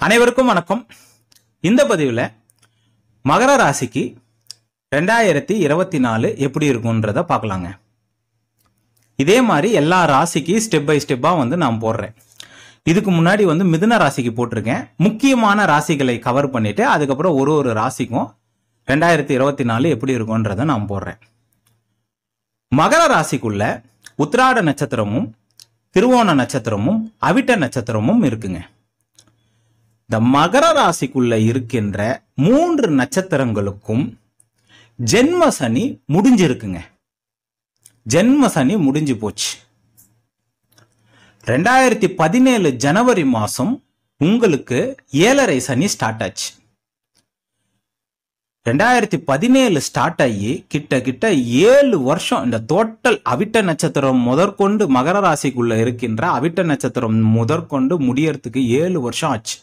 அனைவருக்கும் வணக்கம் இந்த பதிவில் மகர ராசிக்கு ரெண்டாயிரத்தி இருபத்தி நாலு எப்படி இருக்குன்றத பார்க்கலாங்க இதே மாதிரி எல்லா ராசிக்கு ஸ்டெப் பை ஸ்டெப்பாக வந்து நான் போடுறேன் இதுக்கு முன்னாடி வந்து மிதுன ராசிக்கு போட்டிருக்கேன் முக்கியமான ராசிகளை கவர் பண்ணிட்டு அதுக்கப்புறம் ஒரு ஒரு ராசிக்கும் ரெண்டாயிரத்தி இருபத்தி நாலு எப்படி இருக்கும்ன்றத நான் போடுறேன் மகர ராசிக்குள்ள உத்திராட நட்சத்திரமும் திருவோண நட்சத்திரமும் அவிட்ட நட்சத்திரமும் இருக்குங்க இந்த மகர ராசிக்குள்ள இருக்கின்ற மூன்று நட்சத்திரங்களுக்கும் ஜென்ம சனி முடிஞ்சிருக்குங்க ஜென்ம சனி முடிஞ்சு போச்சு ரெண்டாயிரத்தி பதினேழு ஜனவரி மாசம் உங்களுக்கு ஏழரை சனி ஸ்டார்ட் ஆச்சு ரெண்டாயிரத்தி பதினேழு ஸ்டார்ட் ஆகி கிட்ட கிட்ட ஏழு வருஷம் இந்த டோட்டல் அவிட்ட நட்சத்திரம் முதற்கொண்டு மகர ராசிக்குள்ள இருக்கின்ற அவிட்ட நட்சத்திரம் முதற்கொண்டு முடியறதுக்கு ஏழு வருஷம் ஆச்சு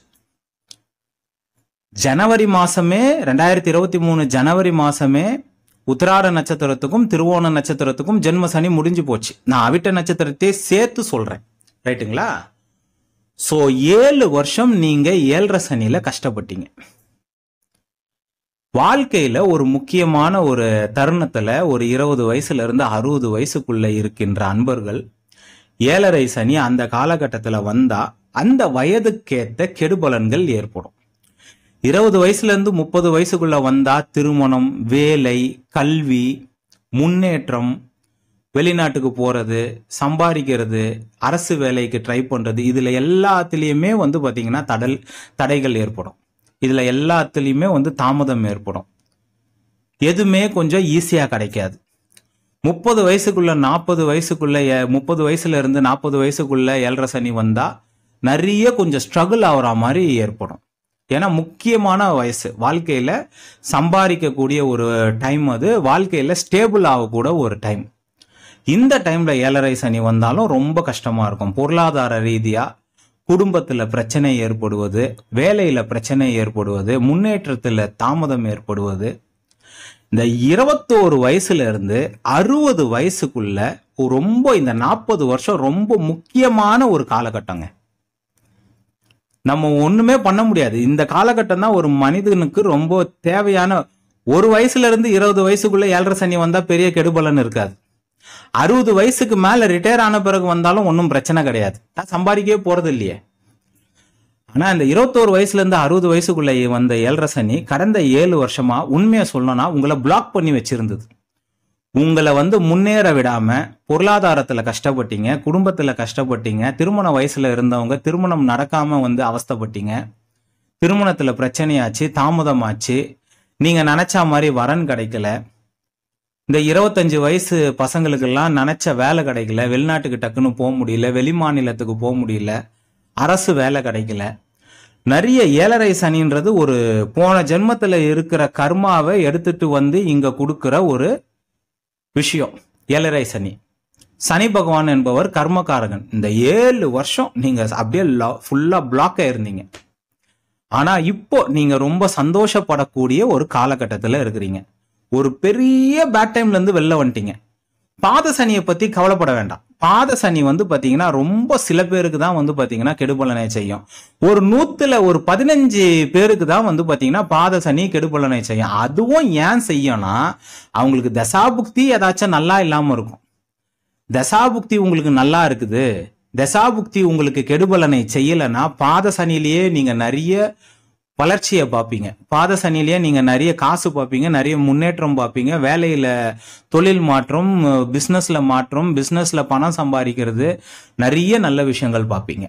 ஜனவரி மாசமே ரெண்டாயிரத்தி இருபத்தி மூணு ஜனவரி மாசமே உத்திராட நட்சத்திரத்துக்கும் திருவோண நட்சத்திரத்துக்கும் ஜென்ம சனி முடிஞ்சு போச்சு நான் அவிட்ட நட்சத்திரத்தை சேர்த்து சொல்றேன் ரைட்டுங்களா சோ ஏழு வருஷம் நீங்க ஏழரை சனியில கஷ்டப்பட்டீங்க வாழ்க்கையில ஒரு முக்கியமான ஒரு தருணத்துல ஒரு இருபது வயசுல இருந்து அறுபது வயசுக்குள்ள இருக்கின்ற அன்பர்கள் ஏழரை சனி அந்த காலகட்டத்துல வந்தா அந்த வயதுக்கேத்த கெடுபலன்கள் ஏற்படும் இருபது வயசுல இருந்து முப்பது வயசுக்குள்ள வந்தா திருமணம் வேலை கல்வி முன்னேற்றம் வெளிநாட்டுக்கு போறது சம்பாதிக்கிறது அரசு வேலைக்கு ட்ரை பண்றது இதுல எல்லாத்துலயுமே வந்து பாத்தீங்கன்னா தடல் தடைகள் ஏற்படும் இதுல எல்லாத்துலயுமே வந்து தாமதம் ஏற்படும் எதுவுமே கொஞ்சம் ஈஸியா கிடைக்காது முப்பது வயசுக்குள்ள நாற்பது வயசுக்குள்ள எ- முப்பது வயசுல இருந்து நாற்பது வயசுக்குள்ள ஏழரை சனி வந்தா நிறைய கொஞ்சம் ஸ்ட்ரகிள் ஆகுற மாதிரி ஏற்படும் ஏன்னா முக்கியமான வயசு வாழ்க்கையில சம்பாதிக்கக்கூடிய ஒரு டைம் அது வாழ்க்கையில ஸ்டேபிள் ஆகக்கூட ஒரு டைம் இந்த டைம்ல ஏழரை சனி வந்தாலும் ரொம்ப கஷ்டமா இருக்கும் பொருளாதார ரீதியா குடும்பத்துல பிரச்சனை ஏற்படுவது வேலையில பிரச்சனை ஏற்படுவது முன்னேற்றத்துல தாமதம் ஏற்படுவது இந்த இருபத்தோரு வயசுல இருந்து அறுபது வயசுக்குள்ள ஒரு ரொம்ப இந்த நாற்பது வருஷம் ரொம்ப முக்கியமான ஒரு காலகட்டங்க நம்ம ஒண்ணுமே பண்ண முடியாது இந்த காலகட்டம் தான் ஒரு மனிதனுக்கு ரொம்ப தேவையான ஒரு வயசுல இருந்து இருபது வயசுக்குள்ள ஏழரை சனி வந்தா பெரிய கெடுபலன் இருக்காது அறுபது வயசுக்கு மேல ரிட்டையர் ஆன பிறகு வந்தாலும் ஒன்றும் பிரச்சனை கிடையாது நான் சம்பாதிக்கவே போறது இல்லையே ஆனா இந்த இருபத்தோரு வயசுல இருந்து அறுபது வயசுக்குள்ள வந்த ஏழரை சனி கடந்த ஏழு வருஷமா உண்மையை சொல்லணும்னா உங்களை பிளாக் பண்ணி வச்சிருந்தது உங்களை வந்து முன்னேற விடாம பொருளாதாரத்துல கஷ்டப்பட்டீங்க குடும்பத்துல கஷ்டப்பட்டீங்க திருமண வயசுல இருந்தவங்க திருமணம் நடக்காம வந்து அவஸ்தைப்பட்டீங்க திருமணத்துல பிரச்சனையாச்சு தாமதமாச்சு நீங்க நினைச்ச மாதிரி வரன் கிடைக்கல இந்த இருபத்தஞ்சு வயசு பசங்களுக்கெல்லாம் நினைச்ச வேலை கிடைக்கல வெளிநாட்டுக்கு டக்குன்னு போக முடியல வெளி மாநிலத்துக்கு போக முடியல அரசு வேலை கிடைக்கல நிறைய ஏழரை சனின்றது ஒரு போன ஜென்மத்துல இருக்கிற கர்மாவை எடுத்துட்டு வந்து இங்க கொடுக்கிற ஒரு விஷயம் ஏழரை சனி சனி பகவான் என்பவர் கர்மகாரகன் இந்த ஏழு வருஷம் நீங்க அப்படியே ஃபுல்லா பிளாக் ஆயிருந்தீங்க ஆனா இப்போ நீங்க ரொம்ப சந்தோஷப்படக்கூடிய ஒரு காலகட்டத்துல இருக்கிறீங்க ஒரு பெரிய பேட் டைம்ல இருந்து வெளில வந்துட்டீங்க பாத சனியை பத்தி கவலைப்பட வேண்டாம் பாத சனி வந்து பாத்தீங்கன்னா ரொம்ப சில பேருக்கு தான் வந்து பாத்தீங்கன்னா கெடுபலனை செய்யும் ஒரு நூத்துல ஒரு பதினஞ்சு பேருக்கு தான் வந்து பாத்தீங்கன்னா பாத சனி கெடுபலனை செய்யும் அதுவும் ஏன் செய்யும்னா அவங்களுக்கு தசாபுக்தி ஏதாச்சும் நல்லா இல்லாம இருக்கும் தசாபுக்தி உங்களுக்கு நல்லா இருக்குது தசாபுக்தி உங்களுக்கு கெடுபலனை செய்யலைன்னா பாத சனிலேயே நீங்க நிறைய வளர்ச்சியை பார்ப்பீங்க பாத சனிலேயே நீங்க நிறைய காசு பார்ப்பீங்க நிறைய முன்னேற்றம் பார்ப்பீங்க வேலையில தொழில் மாற்றம் பிசினஸ்ல மாற்றம் பிசினஸ்ல பணம் சம்பாதிக்கிறது நிறைய நல்ல விஷயங்கள் பார்ப்பீங்க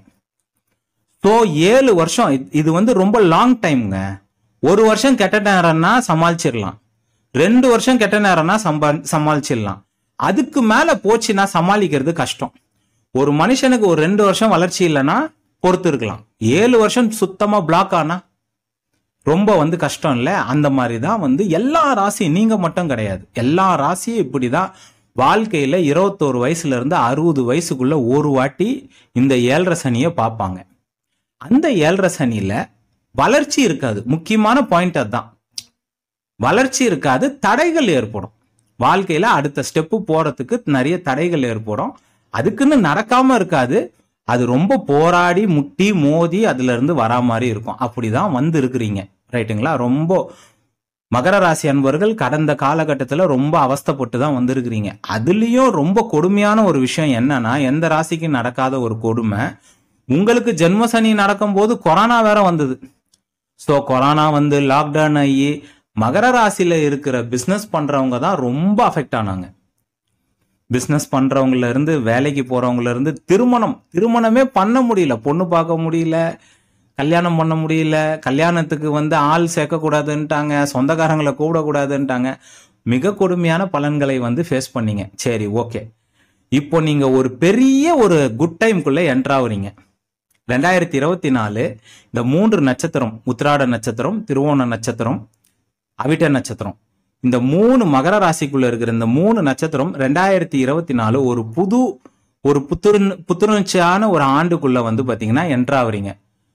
ஸோ ஏழு வருஷம் இது- இது வந்து ரொம்ப லாங் டைம்ங்க ஒரு வருஷம் கெட்ட நேரம்னா சமாளிச்சிடலாம் ரெண்டு வருஷம் கெட்ட நேரம்னா சம்பா சமாளிச்சிடலாம் அதுக்கு மேல போச்சுன்னா சமாளிக்கிறது கஷ்டம் ஒரு மனுஷனுக்கு ஒரு ரெண்டு வருஷம் வளர்ச்சி இல்லைன்னா பொறுத்து இருக்கலாம் ஏழு வருஷம் சுத்தமா பிளாக் ஆனா ரொம்ப வந்து கஷ்டம் இல்லை அந்த மாதிரி தான் வந்து எல்லா ராசியும் நீங்க மட்டும் கிடையாது எல்லா ராசியும் இப்படிதான் வாழ்க்கையில இருபத்தோரு வயசுல இருந்து அறுபது வயசுக்குள்ள ஒரு வாட்டி இந்த ஏழரை சனியை பார்ப்பாங்க அந்த ஏழரை சனியில வளர்ச்சி இருக்காது முக்கியமான பாயிண்ட் அதுதான் வளர்ச்சி இருக்காது தடைகள் ஏற்படும் வாழ்க்கையில அடுத்த ஸ்டெப்பு போறதுக்கு நிறைய தடைகள் ஏற்படும் அதுக்குன்னு நடக்காம இருக்காது அது ரொம்ப போராடி முட்டி மோதி அதுல இருந்து வரா மாதிரி இருக்கும் அப்படிதான் வந்து இருக்கிறீங்க ரைட்டுங்களா ரொம்ப மகர ராசி அன்பர்கள் கடந்த காலகட்டத்தில் ரொம்ப அவஸ்தைப்பட்டு தான் வந்திருக்கிறீங்க அதுலேயும் ரொம்ப கொடுமையான ஒரு விஷயம் என்னன்னா எந்த ராசிக்கு நடக்காத ஒரு கொடுமை உங்களுக்கு ஜென்ம சனி நடக்கும்போது கொரோனா வேற வந்தது ஸோ கொரோனா வந்து லாக்டவுன் ஆகி மகர ராசியில இருக்கிற பிஸ்னஸ் பண்றவங்க தான் ரொம்ப அஃபெக்ட் ஆனாங்க பிஸ்னஸ் பண்றவங்கல இருந்து வேலைக்கு போறவங்கல இருந்து திருமணம் திருமணமே பண்ண முடியல பொண்ணு பார்க்க முடியல கல்யாணம் பண்ண முடியல கல்யாணத்துக்கு வந்து ஆள் சேர்க்கக்கூடாதுன்ட்டாங்க சொந்தக்காரங்களை கூப்பிடக்கூடாதுன்ட்டாங்க மிக கொடுமையான பலன்களை வந்து ஃபேஸ் பண்ணீங்க சரி ஓகே இப்போ நீங்க ஒரு பெரிய ஒரு குட் டைம்குள்ள என்ட்ராவுறீங்க ரெண்டாயிரத்தி இருபத்தி நாலு இந்த மூன்று நட்சத்திரம் உத்திராட நட்சத்திரம் திருவோண நட்சத்திரம் அவிட்ட நட்சத்திரம் இந்த மூணு மகர ராசிக்குள்ள இருக்கிற இந்த மூணு நட்சத்திரம் ரெண்டாயிரத்தி இருபத்தி நாலு ஒரு புது ஒரு புத்துண புத்துணர்ச்சியான ஒரு ஆண்டுக்குள்ள வந்து பாத்தீங்கன்னா என்ட்ராவுறீங்க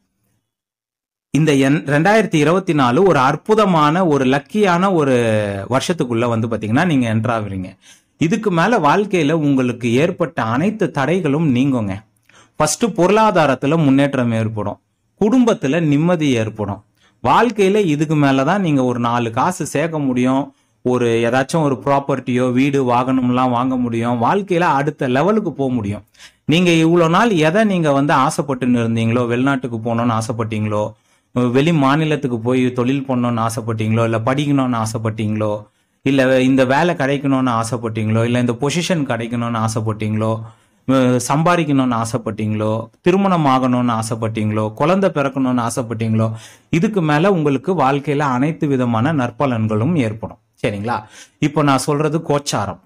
இந்த என் ரெண்டாயிரத்தி இருபத்தி நாலு ஒரு அற்புதமான ஒரு லக்கியான ஒரு வருஷத்துக்குள்ள வந்து பாத்தீங்கன்னா நீங்க என்ட்ராகிறீங்க இதுக்கு மேல வாழ்க்கையில உங்களுக்கு ஏற்பட்ட அனைத்து தடைகளும் நீங்குங்க ஃபர்ஸ்ட் பொருளாதாரத்துல முன்னேற்றம் ஏற்படும் குடும்பத்துல நிம்மதி ஏற்படும் வாழ்க்கையில இதுக்கு மேலதான் நீங்க ஒரு நாலு காசு சேர்க்க முடியும் ஒரு ஏதாச்சும் ஒரு ப்ராப்பர்ட்டியோ வீடு வாகனம்லாம் வாங்க முடியும் வாழ்க்கையில அடுத்த லெவலுக்கு போக முடியும் நீங்க இவ்வளவு நாள் எதை நீங்க வந்து ஆசைப்பட்டுன்னு இருந்தீங்களோ வெளிநாட்டுக்கு போகணும்னு ஆசைப்பட்டீங்களோ வெளி மாநிலத்துக்கு போய் தொழில் பண்ணணும்னு ஆசைப்பட்டீங்களோ இல்லை படிக்கணும்னு ஆசைப்பட்டீங்களோ இல்லை இந்த வேலை கிடைக்கணும்னு ஆசைப்பட்டீங்களோ இல்லை இந்த பொசிஷன் கிடைக்கணும்னு ஆசைப்பட்டீங்களோ அஹ் சம்பாதிக்கணும்னு ஆசைப்பட்டீங்களோ திருமணம் ஆகணும்னு ஆசைப்பட்டீங்களோ குழந்தை பிறக்கணும்னு ஆசைப்பட்டீங்களோ இதுக்கு மேல உங்களுக்கு வாழ்க்கையில அனைத்து விதமான நற்பலன்களும் ஏற்படும் சரிங்களா இப்போ நான் சொல்றது கோச்சாரம்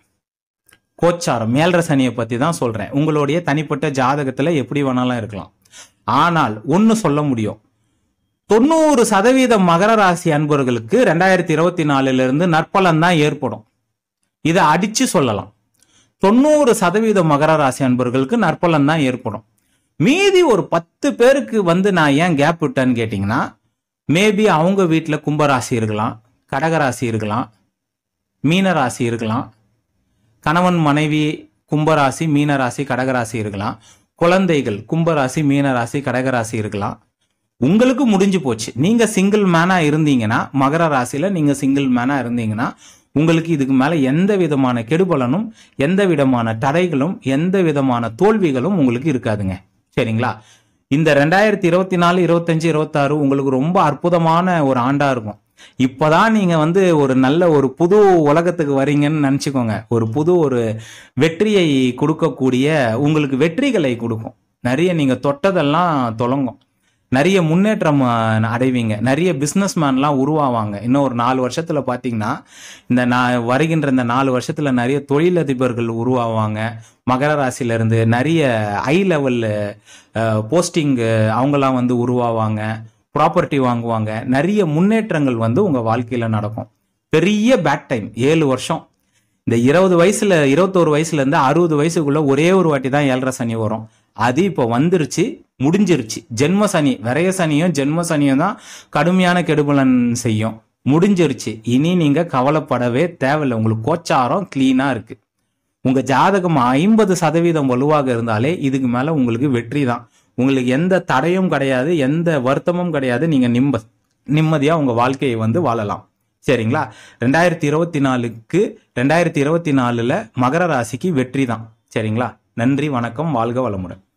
கோச்சாரம் ஏழரை சனியை பத்தி தான் சொல்றேன் உங்களுடைய தனிப்பட்ட ஜாதகத்துல எப்படி வேணாலும் இருக்கலாம் ஆனால் ஒன்னு சொல்ல முடியும் தொண்ணூறு சதவீத மகர ராசி அன்பர்களுக்கு ரெண்டாயிரத்தி இருபத்தி நாலுல இருந்து நற்பலன் தான் ஏற்படும் இதை அடிச்சு சொல்லலாம் தொண்ணூறு சதவீத மகர ராசி அன்பர்களுக்கு நற்பலன் தான் ஏற்படும் மீதி ஒரு பத்து பேருக்கு வந்து நான் ஏன் கேப் விட்டேன்னு கேட்டிங்கன்னா மேபி அவங்க வீட்டில் கும்பராசி இருக்கலாம் கடகராசி இருக்கலாம் மீனராசி இருக்கலாம் கணவன் மனைவி கும்பராசி மீனராசி கடகராசி இருக்கலாம் குழந்தைகள் கும்பராசி மீனராசி கடகராசி இருக்கலாம் உங்களுக்கு முடிஞ்சு போச்சு நீங்க சிங்கிள் மேனா இருந்தீங்கன்னா மகர ராசியில நீங்க சிங்கிள் மேனா இருந்தீங்கன்னா உங்களுக்கு இதுக்கு மேல எந்த விதமான கெடுபலனும் எந்த விதமான தடைகளும் எந்த விதமான தோல்விகளும் உங்களுக்கு இருக்காதுங்க சரிங்களா இந்த ரெண்டாயிரத்தி இருபத்தி நாலு இருபத்தஞ்சு இருபத்தாறு உங்களுக்கு ரொம்ப அற்புதமான ஒரு ஆண்டா இருக்கும் இப்பதான் நீங்க வந்து ஒரு நல்ல ஒரு புது உலகத்துக்கு வரீங்கன்னு நினைச்சுக்கோங்க ஒரு புது ஒரு வெற்றியை கொடுக்கக்கூடிய உங்களுக்கு வெற்றிகளை கொடுக்கும் நிறைய நீங்க தொட்டதெல்லாம் தொடங்கும் நிறைய முன்னேற்றம் அஹ், அடைவீங்க நிறைய பிஸ்னஸ் மேன்லாம் உருவாவாங்க இன்னும் ஒரு நாலு வருஷத்துல பாத்தீங்கன்னா இந்த நான் வருகின்ற இந்த நாலு வருஷத்துல நிறைய தொழிலதிபர்கள் உருவாவாங்க மகர ராசியில இருந்து நிறைய ஹை லெவல் போஸ்டிங் அவங்கெல்லாம் வந்து உருவாவாங்க ப்ராப்பர்ட்டி வாங்குவாங்க நிறைய முன்னேற்றங்கள் வந்து உங்க வாழ்க்கையில நடக்கும் பெரிய பேட் டைம் ஏழு வருஷம் இந்த இருபது வயசுல இருபத்தோரு வயசுல இருந்து அறுபது வயசுக்குள்ள ஒரே ஒரு வாட்டி தான் ஏழரை சனி வரும் அது இப்போ வந்துருச்சு முடிஞ்சிருச்சு ஜென்ம சனி விரைய சனியும் ஜென்ம சனியும் தான் கடுமையான கெடுபலன் செய்யும் முடிஞ்சிருச்சு இனி நீங்க கவலைப்படவே தேவையில்லை உங்களுக்கு கோச்சாரம் கிளீனா இருக்கு உங்க ஜாதகம் ஐம்பது சதவீதம் வலுவாக இருந்தாலே இதுக்கு மேல உங்களுக்கு வெற்றி தான் உங்களுக்கு எந்த தடையும் கிடையாது எந்த வருத்தமும் கிடையாது நீங்க நிம்ம நிம்மதியா உங்க வாழ்க்கையை வந்து வாழலாம் சரிங்களா ரெண்டாயிரத்தி இருபத்தி நாலுக்கு ரெண்டாயிரத்தி இருபத்தி நாலுல மகர ராசிக்கு வெற்றி தான் சரிங்களா நன்றி வணக்கம் வாழ்க வளமுடன்